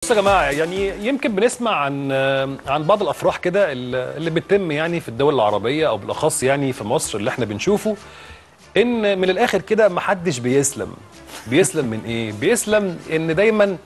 بصوا يا جماعه يعني يمكن بنسمع عن عن بعض الافراح كده اللي بتتم يعني في الدول العربيه او بالاخص يعني في مصر اللي احنا بنشوفه ان من الاخر كده محدش بيسلم بيسلم من ايه بيسلم ان دايما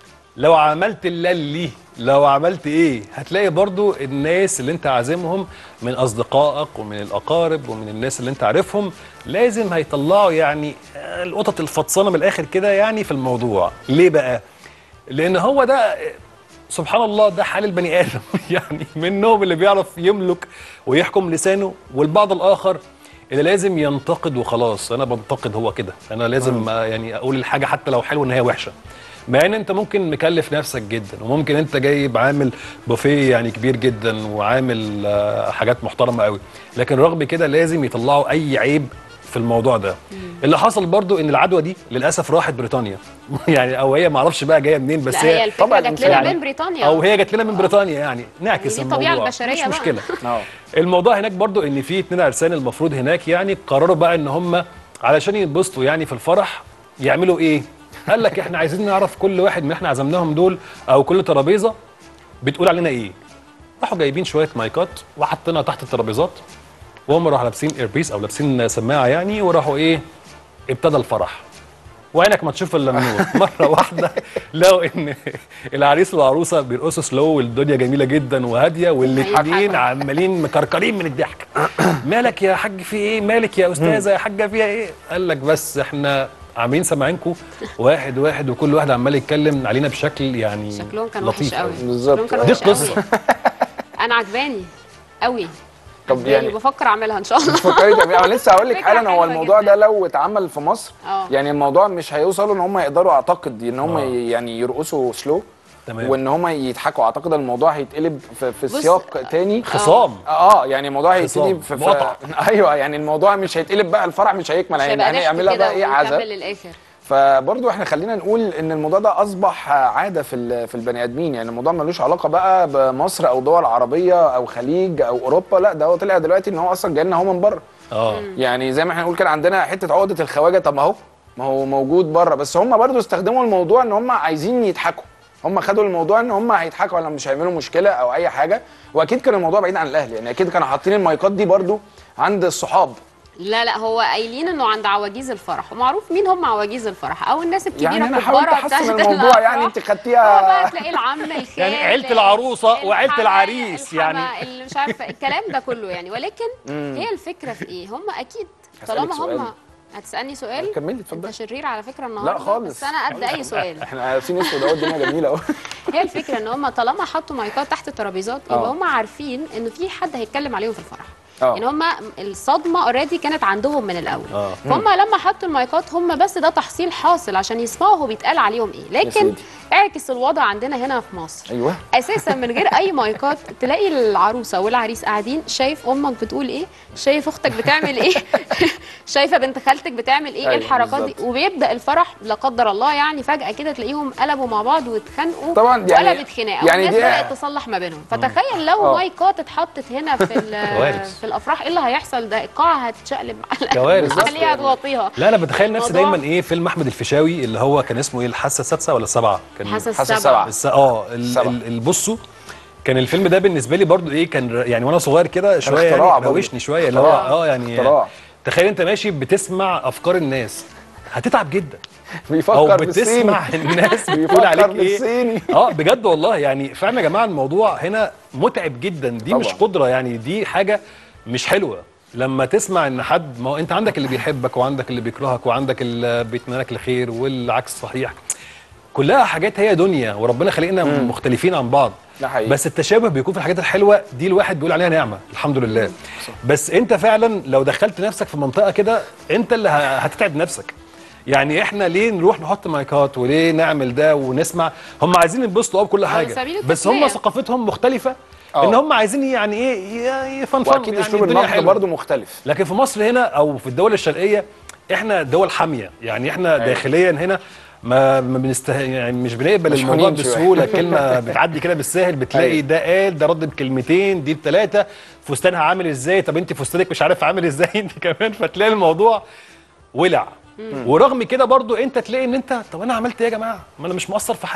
لو عملت اللي لو عملت ايه هتلاقي برضو الناس اللي انت عازمهم من اصدقائك ومن الاقارب ومن الناس اللي انت عارفهم لازم هيطلعوا يعني القطط الفطسانه من الاخر كده يعني في الموضوع ليه بقى لان هو ده سبحان الله ده حال البني ادم يعني منهم اللي بيعرف يملك ويحكم لسانه والبعض الاخر اللي لازم ينتقد وخلاص انا بنتقد هو كده انا لازم يعني اقول الحاجه حتى لو حلوه ان هي وحشه مع ان انت ممكن مكلف نفسك جدا وممكن انت جايب عامل بوفيه يعني كبير جدا وعامل حاجات محترمه قوي لكن رغم كده لازم يطلعوا اي عيب في الموضوع ده اللي حصل برضو ان العدوى دي للاسف راحت بريطانيا يعني او هي ما اعرفش بقى جايه منين بس لا هي الفكره جت لنا يعني من بريطانيا او هي جت لنا من بريطانيا يعني نعكس دي الموضوع الطبيعة البشرية مش بقى. مشكله اه الموضوع هناك برضو ان في اتنين عرسان المفروض هناك يعني قرروا بقى ان هم علشان ينبسطوا يعني في الفرح يعملوا ايه قال لك احنا عايزين نعرف كل واحد من احنا عزمناهم دول او كل ترابيزه بتقول علينا ايه راحوا جايبين شويه مايكات وحاطينها تحت الترابيزات وهم راحوا لابسين ايربيس او لابسين سماعه يعني وراحوا ايه ابتدى الفرح وعينك ما تشوف الا النور مره واحده لقوا ان العريس والعروسه بيرقصوا سلو والدنيا جميله جدا وهاديه والاثنين هيضحكوا. عمالين مكركرين من الضحك مالك يا حاج في ايه مالك يا استاذه يا حاجه فيها ايه قال لك بس احنا عاملين سامعينكم واحد واحد وكل واحد عمال يتكلم علينا بشكل يعني شكلهم كان وحش لطيف قوي بالظبط. شكلهم كان دي وحش قصة. قوي. انا عجباني قوي طب عجباني يعني وبفكر اعملها ان شاء الله فكرت انا لسه هقول لك فكرة حالا هو حلوة الموضوع جداً. ده لو اتعمل في مصر اه. يعني الموضوع مش هيوصلوا ان هم يقدروا اعتقد ان هم اه. يعني يرقصوا سلو تمام. وان هم يضحكوا اعتقد الموضوع هيتقلب في, في بص، سياق تاني خصام اه يعني الموضوع خصام. هيبتدي في, مقاطعة. في ايوه يعني الموضوع مش هيتقلب بقى الفرح مش هيكمل مش يعني هيبقى ضحك يعملها كده بقى ايه عزا ونكمل للاخر فبرضو احنا خلينا نقول ان الموضوع ده اصبح عاده في ال- في البني ادمين يعني الموضوع ملوش علاقه بقى بمصر او دول عربيه او خليج او اوروبا لا ده هو طلع دلوقتي ان هو اصلا جاي لنا هو من بره اه يعني زي ما احنا نقول كده عندنا حته عقده الخواجه طب ما هو ما هو موجود بره بس هم برضو استخدموا الموضوع ان هم عايزين يضحكوا هم خدوا الموضوع ان هم هيضحكوا ولا مش هيعملوا مشكله او اي حاجه واكيد كان الموضوع بعيد عن الاهل يعني اكيد كانوا حاطين المايكات دي برضو عند الصحاب لا لا هو قايلين انه عند عواجيز الفرح ومعروف مين هم عواجيز الفرح او الناس الكبيره يعني انا الكبارة حاولت بتاعت احسن الموضوع يعني انت الأفراح. خدتيها اه بقى تلاقي العم الخال يعني عيلة العروسة وعيلة الحما- العريس الحما، يعني. اللي مش عارفه الكلام ده كله يعني ولكن هي الفكره في ايه هم اكيد هسألك طالما سؤال. هم هتسالني سؤال كملي انت اتفضلي شرير على فكره النهارده لا خالص بس انا قد اي سؤال احنا لابسين اسود اهو الدنيا جميله اهو هي الفكره ان هم طالما حطوا مايكات تحت الترابيزات اه. يبقى هم عارفين ان في حد هيتكلم عليهم في الفرح اه. يعني هم الصدمه اوريدي كانت عندهم من الاول اه. فهم لما حطوا المايكات هم بس ده تحصيل حاصل عشان يسمعوا هو بيتقال عليهم ايه لكن سيدي. اعكس الوضع عندنا هنا في مصر ايوه اساسا من غير اي مايكات تلاقي العروسه والعريس قاعدين شايف امك بتقول ايه شايف اختك بتعمل ايه شايفه بنت خالتك بتعمل ايه أيوة، الحركات دي بالظبط. وبيبدا الفرح لا قدر الله يعني فجاه كده تلاقيهم قلبوا مع بعض واتخانقوا طبعاً يعني- وقلبت خناقه يعني والناس دي- بدات تصلح ما بينهم فتخيل لو اه. مايكات اتحطت هنا في ال- كوارث. في الافراح ايه اللي هيحصل ده القاعه هتشقلب كوارث. عليها هتوطيها لا انا بتخيل نفسي الموضوع- دايما ايه فيلم احمد الفيشاوي اللي هو كان اسمه ايه الحاسه السادسه ولا السابعه كان حاسه حاسة السبعه السبعة. الس... اه ال... السبعة. ال... البصوا كان الفيلم ده بالنسبه لي برضو ايه كان ر- يعني وانا صغير كده شويه اختراع يعني برضو. روشني شويه اللي هو اختراع. اه يعني اختراع. تخيل انت ماشي بتسمع افكار الناس هتتعب جدا او بيفكر بالصيني بتسمع الناس بتقول بيفكر عليك ايه بالصيني. اه بجد والله يعني فعلا يا جماعه الموضوع هنا متعب جدا دي طبعا. مش قدره يعني دي حاجه مش حلوه لما تسمع ان حد ما هو انت عندك اللي بيحبك وعندك اللي بيكرهك وعندك اللي بيتمنى لك الخير والعكس صحيح كلها حاجات هي دنيا وربنا خلقنا مختلفين عن بعض ده حقيقي. بس التشابه بيكون في الحاجات الحلوه دي الواحد بيقول عليها نعمه الحمد لله بس انت فعلا لو دخلت نفسك في منطقه كده انت اللي ه- هتتعب نفسك يعني احنا ليه نروح نحط مايكات وليه نعمل ده ونسمع هم عايزين ينبسطوا اه بكل حاجه سبيل بس هم التسلية. ثقافتهم مختلفه اه. ان هم عايزين يعني ايه ي- يفنفنوا واكيد يعني اسلوب الدنيا النقد حلوة. برضو مختلف لكن في مصر هنا او في الدول الشرقيه احنا دول حاميه يعني احنا أيوة. داخليا هنا ما ما بنسته يعني مش بنقبل مش الموضوع حنين شوية. بسهوله كلمه بتعدي كده بالساهل بتلاقي أيوة. ده قال ده رد بكلمتين دي بثلاثه فستانها عامل ازاي طب انت فستانك مش عارف عامل ازاي انت كمان فتلاقي الموضوع ولع ورغم كده برضو انت تلاقي ان انت طب انا عملت ايه يا جماعه ما انا مش مقصر في حاجه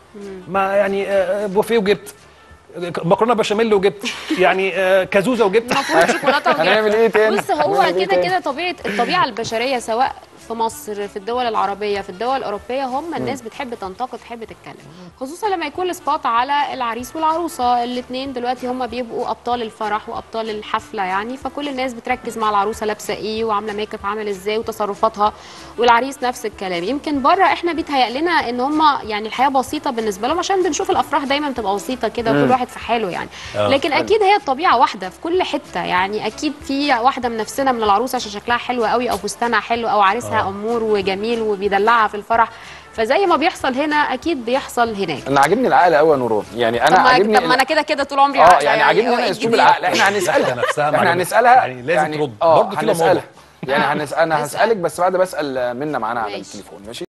ما يعني آه، بوفيه وجبت مكرونه بشاميل وجبت يعني آه، كازوزه وجبت المفروض شوكولاته وجبنة. هنعمل ايه تاني؟ بص هو هنعمل إيه كده تاني؟ كده طبيعه الطبيعه البشريه سواء في مصر في الدول العربيه في الدول الاوروبيه هم الناس بتحب تنتقد تحب تتكلم خصوصا لما يكون السبوت على العريس والعروسه الاثنين دلوقتي هم بيبقوا ابطال الفرح وابطال الحفله يعني فكل الناس بتركز مع العروسه لابسه ايه وعامله ميك اب عامل ازاي وتصرفاتها والعريس نفس الكلام يمكن بره احنا بيتهيأ لنا ان هم يعني الحياه بسيطه بالنسبه لهم عشان بنشوف الافراح دايما بتبقى بسيطه كده وكل واحد في حاله يعني آه. لكن اكيد هي الطبيعه واحده في كل حته يعني اكيد في واحده من نفسنا من العروسه عشان شكلها حلو قوي او فستانها حلو او عريسها آه. امور وجميل وبيدلعها في الفرح فزي ما بيحصل هنا اكيد بيحصل هناك انا عاجبني العقل قوي يا نوران يعني طب انا ما عاجبني طب ما انا كده كده طول عمري اه عاقلة يعني عاجبني هو انا إيه اسلوب الجديد؟ العقل احنا هنسالها نفسها احنا معلومة. هنسالها يعني لازم ترد. اه برضه في هنسالها موضوع. يعني هنس... انا اسأل. هسالك بس بعد بسال منا معانا على ماشي. التليفون ماشي